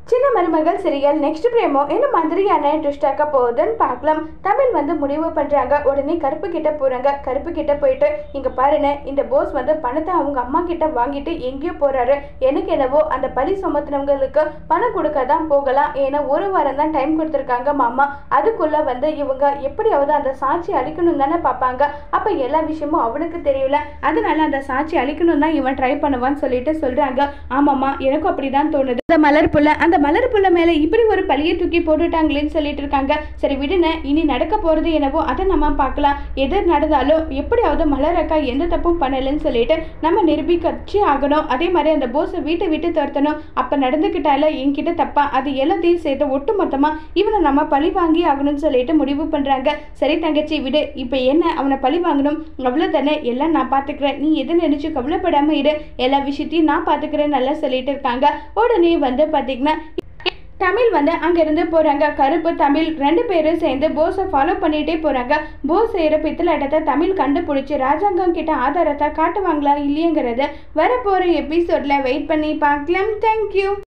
சின்ன மருமகள் serial next பிரேமோ என்ன மாதிரியான ட்விஸ்டாக்க போகுதுன்னு பார்க்கலாம் தமிழ் வந்து முடிவு பண்ணுறாங்க உடனே கருப்பு கிட்ட போகிறாங்க கருப்பு கிட்ட போயிட்டு இங்கே பாருங்க இந்த போஸ் வந்து பணத்தை அவங்க அம்மா கிட்ட வாங்கிட்டு எங்கேயோ போகிறாரு எனக்கு என்னவோ அந்த பழி சுமத்துனவங்களுக்கு பணம் கொடுக்க தான் போகலாம் ஏன்னா ஒரு வாரம் தான் டைம் கொடுத்துருக்காங்க மாமா அதுக்குள்ளே வந்து இவங்க எப்படியாவது அந்த சாட்சி அழிக்கணும் தானே பார்ப்பாங்க அப்போ எல்லா விஷயமும் அவனுக்கு தெரியல அதனால அந்த சாட்சி அழிக்கணும் தான் இவன் ட்ரை பண்ணுவான்னு சொல்லிட்டு சொல்கிறாங்க ஆமாம்மா எனக்கும் அப்படி தான் தோணுது அந்த மலர் புள்ள அந்த மலர் புள்ள மேலே இப்படி ஒரு பழியை தூக்கி போட்டுட்டாங்களேன்னு சொல்லிட்டு இருக்காங்க சரி விடுன இனி நடக்க போகிறது என்னவோ அதை நம்ம பார்க்கலாம் எது நடந்தாலும் எப்படியாவது மலர் அக்கா எந்த தப்பும் பண்ணலைன்னு சொல்லிட்டு நம்ம நிரூபிக்கச்சு ஆகணும் அதே மாதிரி அந்த போஸை வீட்டை விட்டு துரத்தணும் அப்போ நடந்துக்கிட்டால என்கிட்ட தப்பா அது எல்லாத்தையும் சேர்த்து ஒட்டு மொத்தமாக இவனை நம்ம பழி வாங்கி ஆகணும்னு சொல்லிட்டு முடிவு பண்ணுறாங்க சரி தங்கச்சி விடு இப்போ என்ன அவனை பழி வாங்கணும் அவ்வளோ தானே எல்லாம் நான் பார்த்துக்கிறேன் நீ எதை நினச்சி கவலைப்படாமல் இரு எல்லா விஷயத்தையும் நான் பார்த்துக்கிறேன் நல்லா சொல்லிட்டு இருக்காங்க உடனே வந்து பார்த்தீங்கன்னா தமிழ் வந்து அங்கேருந்து போகிறாங்க கருப்பு தமிழ் ரெண்டு பேரும் சேர்ந்து போஸை ஃபாலோ பண்ணிகிட்டே போகிறாங்க போஸ் செய்கிற பித்தலாட்டத்தை தமிழ் கண்டுபிடிச்சி ராஜாங்கம் கிட்ட ஆதாரத்தை காட்டுவாங்களா இல்லையங்கிறத வரப்போகிற எபிசோடில் வெயிட் பண்ணி பார்க்கலாம் தேங்க்யூ